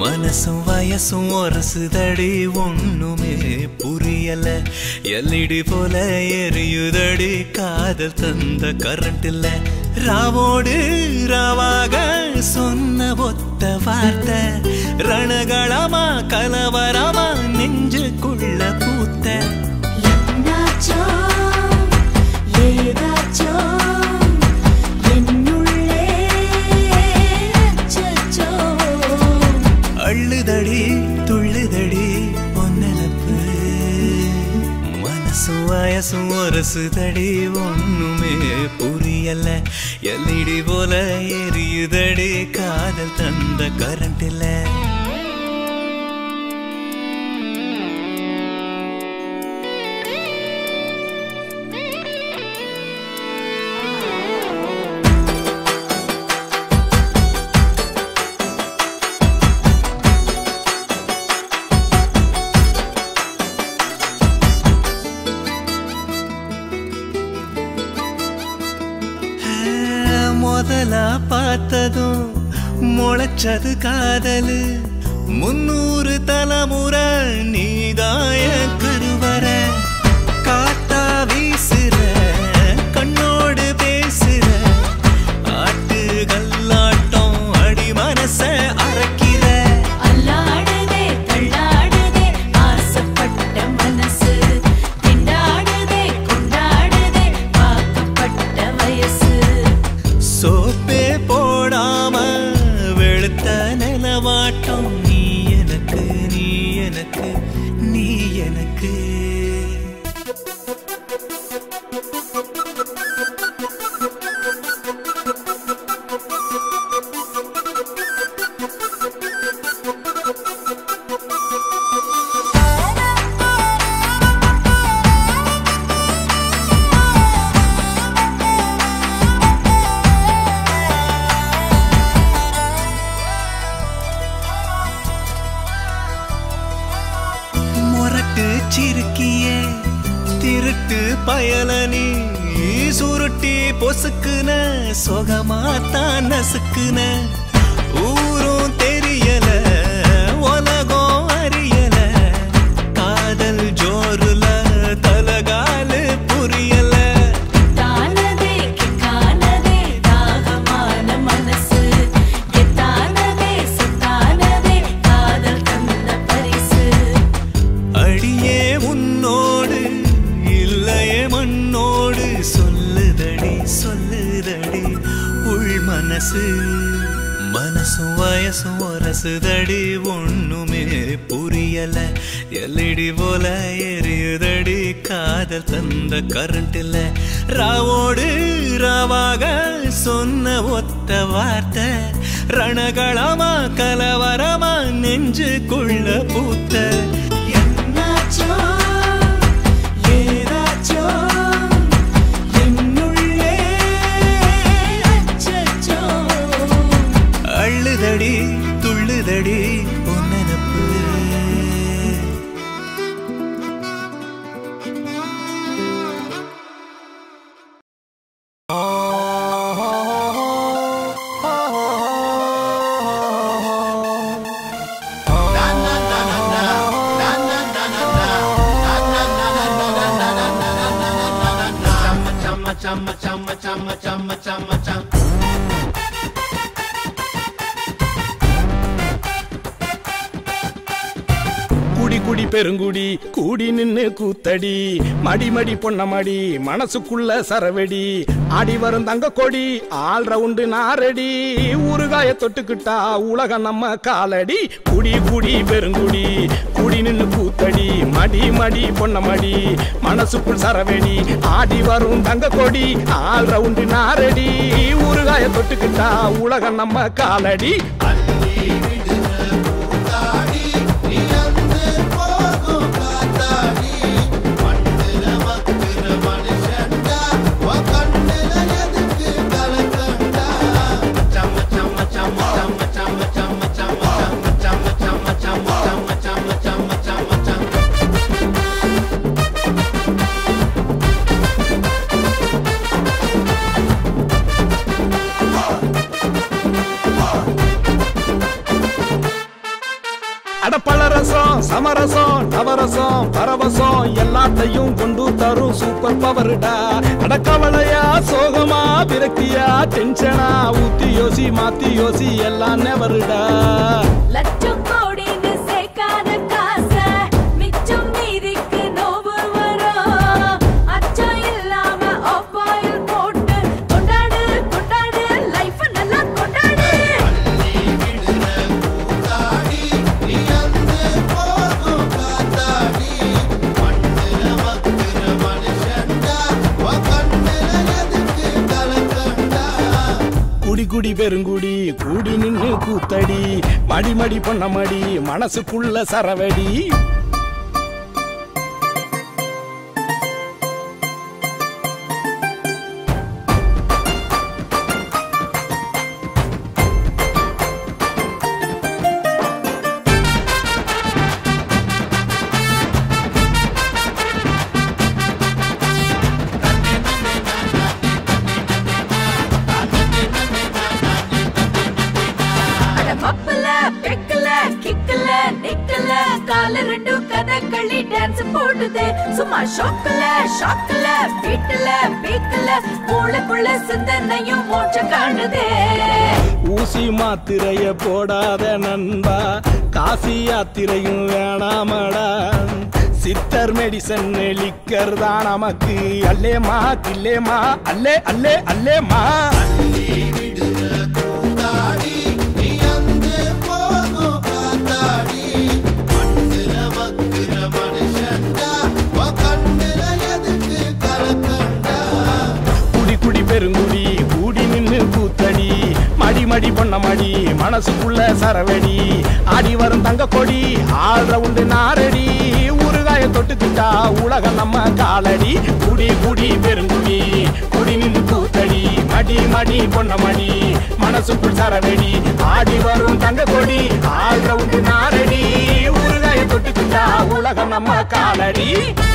மனசும் வயசும் ஒரசுதடி ஒண்ணுமே புரியல எல்இடி போல எரியுதடி காதல் தந்த கரண்ட் இல்ல ராவோடு ராவாக சொன்ன ஒத்த வார்த்தை ரணகளமா கலவரமா நெஞ்சுக்குள்ள பூத்த என்னாச்சோ ஏதாச்சோ என்னுள்ளே அச்சச்சோ அள்ளுதடி துள்ளுதடி பொன்னலப்பு மனசும் வயசும் ஒரசுதடி ஒண்ணுமே புரியல எல்இடி போல எரியுதடி காதல் தந்த கரண்ட் இல்ல முதலா பார்த்ததும் முளைச்சது காதலு முன்னூறு தலைமுறை நீதாய கருவற காத்தா வீசுற கண்ணோடு பேசுற ஆட்டு கல்லாட்டம் அடி மனச அரைக்கிற அல்லாடுதே தள்ளாடுதே ஆசைப்பட்ட மனசு திண்டாடுதே கொண்டாடுதே பார்க்கப்பட்ட வயசு சோப்பே போடாம வெளுத்த நிலவாட்டம் நீ எனக்கு நீ எனக்கு நீ எனக்கு முரட்டு சிறுக்கியே திருட்டு பயலனி சுருட்டி பொசுக்குன சொகமாத்தான் நசுக்குன ஊரும் தெரியல உலகம் அறியல காதல் ஜோருல தலகாலு புரியல தானதே கிக்கானதே தாகமான மனசு எத்தானதே சுத்தானதே காதல் தந்த பரிசு அடியே உன்னோடு இல்லையே மண்ணோடு சொல்லுதடி சொல்லுதடி உள் மனசு மனசும் வயசும் ஒரசுதடி ஒண்ணுமே புரியல எல்இடி போல எரியுதடி காதல் தந்த கரண்ட் இல்ல ராவோடு ராவாக சொன்ன ஒத்த வார்த்தை ரணகளமா கலவரமா நெஞ்சுக்குள்ள பூத்த என்னாச்சோ ஏதாச்சோ என்னுள்ளே அச்சச்சோ அள்ளுதடி துள்ளுதடி பொன்னனப்பு குடி குடி பெருங்குடி கூடி நின்னு கூத்தடி மடி மடி பொன்ன மடி மனசுக்குள்ள சரவெடி ஆடி வரும் தங்க கொடி ஆள் ரவுண்டு நாரடி ஊறுகாய தொட்டுக்கிட்டா உலகம் நம்ம காலடி குடி குடி பெருங்குடி கூடி நின்னு கூத்தடி மடி மடி பொன்ன மடி மனசுக்குள் சரவெடி ஆடி வரும் தங்க கொடி ஆள் ரவுண்டு நாரடி ஊறுகாய தொட்டுக்கிட்டா உலகம் நம்ம காலடி அட பழரசம் சமரசம் நவரசம் பரவசம் எல்லாத்தையும் கொண்டு தரும் சூப்பர் பவர்டா அட கவலையா சோகமா விரக்தியா டென்ஷனா ஊத்தி யோசி மாத்தி யோசி எல்லாம் நெவருடா லட்சம் கோடின்னு சேர்க்காத காசை மிச்சம் மீதிக்கு நோவு வரும் அச்சம் இல்லாம ஆஃப் ஆயில் போட்டு கொண்டாடு கொண்டாடு லைஃப் நல்லா கொண்டாடு குடி குடி பெருங்குடி கூடி நின்னு கூத்தடி மடி மடி பொண்ண மடி மனசுக்குள்ள சரவடி அட மப்பல பெக்கல கிக்கல நிக்கல கால ரெண்டும் கதகளி டான்ஸ் போடுது சும்மா ஷாக்கல ஷாக்கல பீட்டல பீக்கல மூளைக்குள்ள சிந்தனையும் மூச்ச காணுதே ஊசி மாத்திரைய போடாத நண்பா காசி யாத்திரையும் வேணாமடா சித்தர் மெடிசன் லிக்கர் தான் நமக்கு அல்லேமா கில்லேமா அல்லே அல்லே அல்லேமா குடி குடி பெருங்குடி கூடி நின்னு கூத்தடி மடி மடி பொண்ண மடி மனசுக்குள்ள சரவடி ஆடி வரும் தங்க கொடி ஆள்ற உண்டு நாரடி ஊறுகாய தொட்டுக்கிட்டா உலகம் நம்ம காலடி குடி குடி பெருங்குடி குடி நின்னு கூத்தடி மடி மடி பொண்ண மடி மனசுக்குள் சரவடி ஆடி வரும் தங்க கொடி ஆள்ற உண்டு நாரடி ஊறுகாய தொட்டுக்கிட்டா உலகம் நம்ம காலடி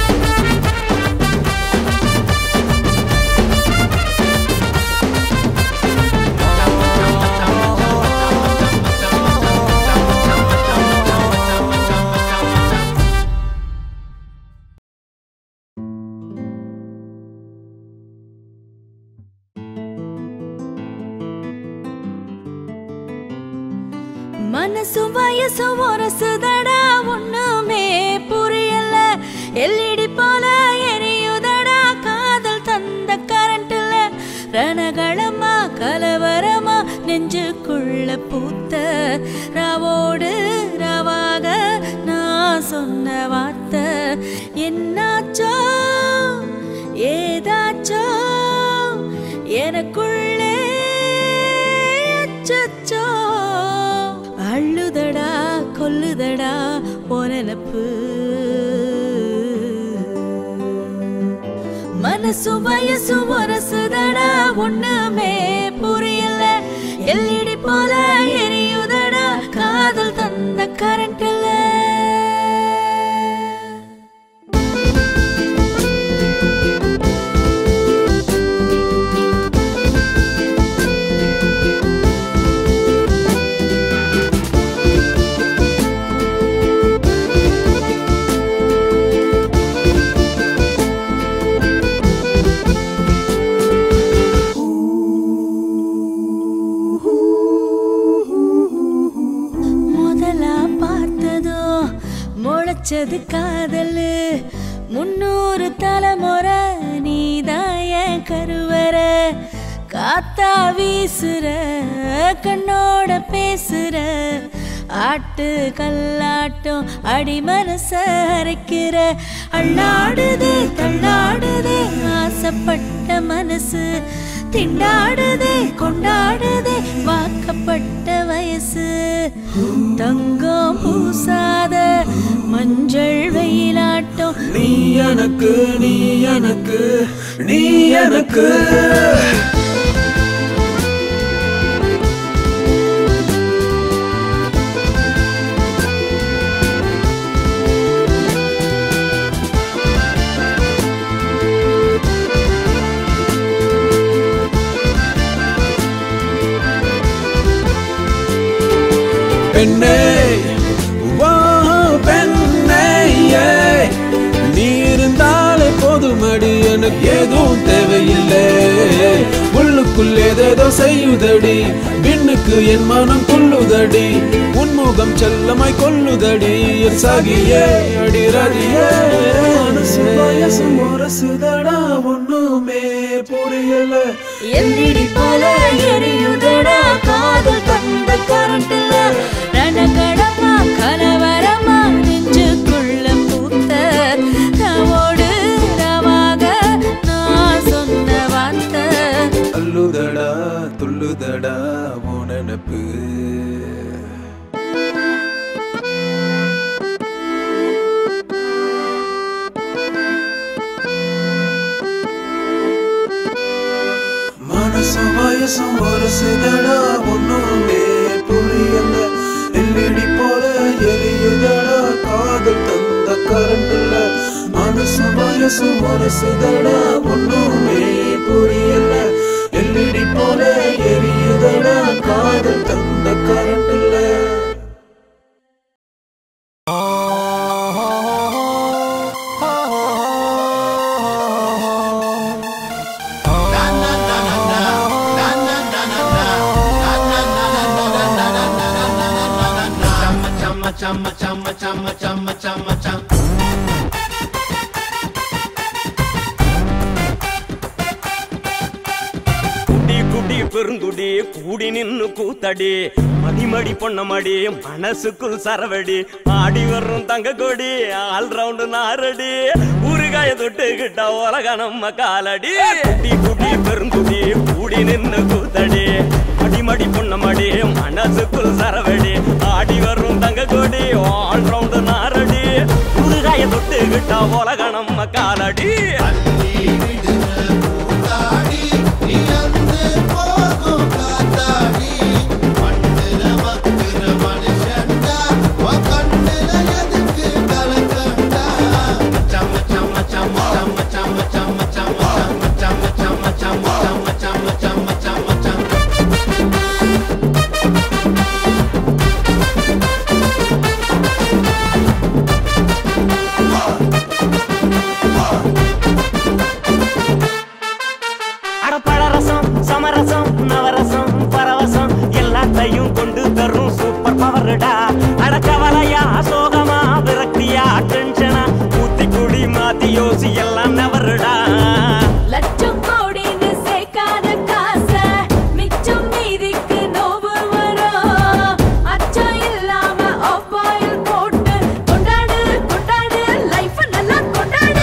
மனசும் வயசும் ஒரசுதடா ஒண்ணுமே புரியல எல்இடி போல எரியுதடா காதல் தந்த கரண்ட்ல ரணகளமா கலவரமா நெஞ்சுக்குள்ள பூத்த ராவோடு ராவாக நான் சொன்ன வார்த்தை என்னாச்சோ ஏதாச்சோ எனக்குள்ளே அச்சச்சோ அள்ளுதடா கொல்லுதடா பொனப்பு மனசு வயசு ஒரசுதடா ஒண்ணுமே புரியல எல்இடி போல எரியுதடா காதல் தந்த கரண்ட்ல முதலா பார்த்ததோ முளைச்சது காதலு முன்னூறு தலைமுறை நீதாய கருவற காத்தா வீசுற கண்ணோட பேசுற ஆட்டு கல்லாட்டம் அடி மனச அரைக்கிற அள்ளாடுதே தள்ளாடுதே ஆசைப்பட்ட மனசு திண்டாடுதே கொண்டாடுதே வாக்கப்பட்ட வயசு தங்கம் பூசாத மஞ்சள் வெயிலாட்டம் நீ எனக்கு நீ எனக்கு நீ எனக்கு பெண்ணே வா எனக்கு ஏதும் தேவையில்லை உள்ளுக்குள் ஏதேதோ செய்யுதடி விண்ணுக்கு என் மனம் கொள்ளுதடி உன்முகம் செல்லமாய் கொள்ளுதடி என் சகியே அடிரடியே மனசு வயசு முரசுதடா ஒண்ணுமே புரியல எல்லிடி போல எரியுதடா காதல் தந்த கரண்ட்ல ரணகடமா கலவரமா நெஞ்சுக்குள்ள பூத்த ரவோடு ரவாக நான் சொன்ன வார்த்தை அல்லுதடா துள்ளுதடா உன் நினப்பு மனசும் வயசும் வருசுதடா ஒண்ணுமே புரியல எல்லிடி போல எரியுதடா காதல் தந்த கரண்டுல மனசும் வயசும் வருசுதடா ஒண்ணுமே புரியல எல்லிடி போல எரியுதடா காதல் தந்த கரண்டுல குடி குடி பெருங்குடி கூடி நின்னு கூத்தடி மடிமடி பொண்ணமடி மனசுக்குள் சரவடி ஆடி வரும் தங்க கொடி ஆல் ரவுண்டு நாரடி ஊறுகாய தொட்டுக்கிட்ட உலக நம்ம காலடி குடி குடி பெருங்குடி கூடி நின்னு கூத்தடி மடிமடி பொண்ணமடி மனசுக்குள் சரவடி ஆடி வரும் தங்க கொடி ஆல் ரவுண்டு நாரடி ஊறுகாய தொட்டுக்கிட்ட உலக நம்ம காலடி அடப்பழரசம் சமரசம் நவரசம் பரவசம் எல்லாத்தையும் கொண்டு தரும் சூப்பர் பவர்டா அடக்கவலையா சோகமா விரக்தியா டென்ஷனா ஊத்தி குடி மாத்தி யோசி எல்லாம் நவருடா லட்சம் கோடின்னு சேர்க்காத காசை மிச்சம் மீதிக்கு நோவு வரும் அச்சம் இல்லாம ஆயில் போட்டு கொண்டாடு கொண்டாடு லைஃப் நல்லா கொண்டாடு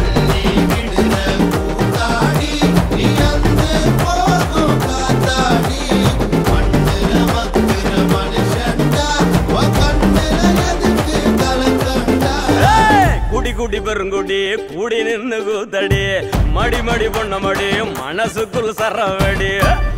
ஏய், குடி குடி பெருங்குடி கூடி நின்னு கூத்தடி மடி மடி பொண்ண மடி மனசுக்குள் சரவடி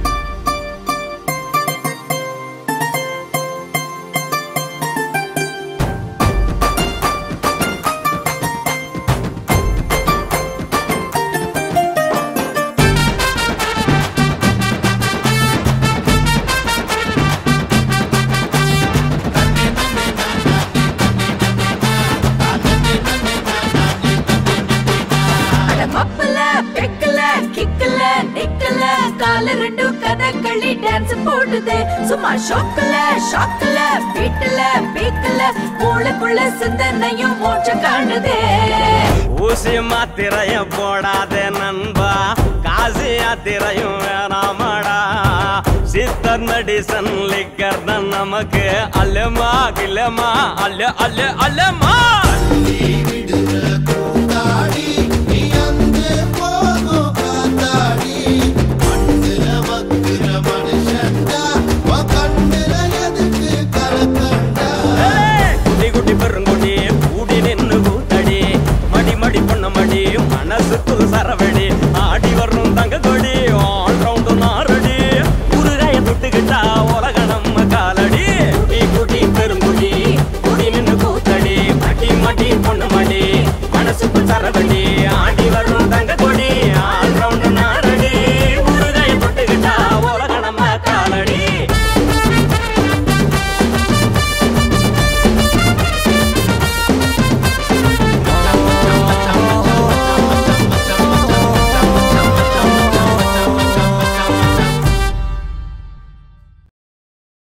அட மப்பல பெக்கல கிக்கல நிக்கல கால ரெண்டு கதகளி டான்ஸ் போடுது சும்மா ஷோக்கல ஷாக்கல பீட்டல பீக்கல மூளைக்குள்ள சிந்தனையும் மூச்சு காணுதே ஊசி மாத்திரையும் போடாத நண்பா காசு யாத்திரையும் வேணாமடா சித்தர் மெடிசன் லிக்கர் தான் நமக்கு அல்லமா கில்லமா அல்ல அல்ல அல்லமா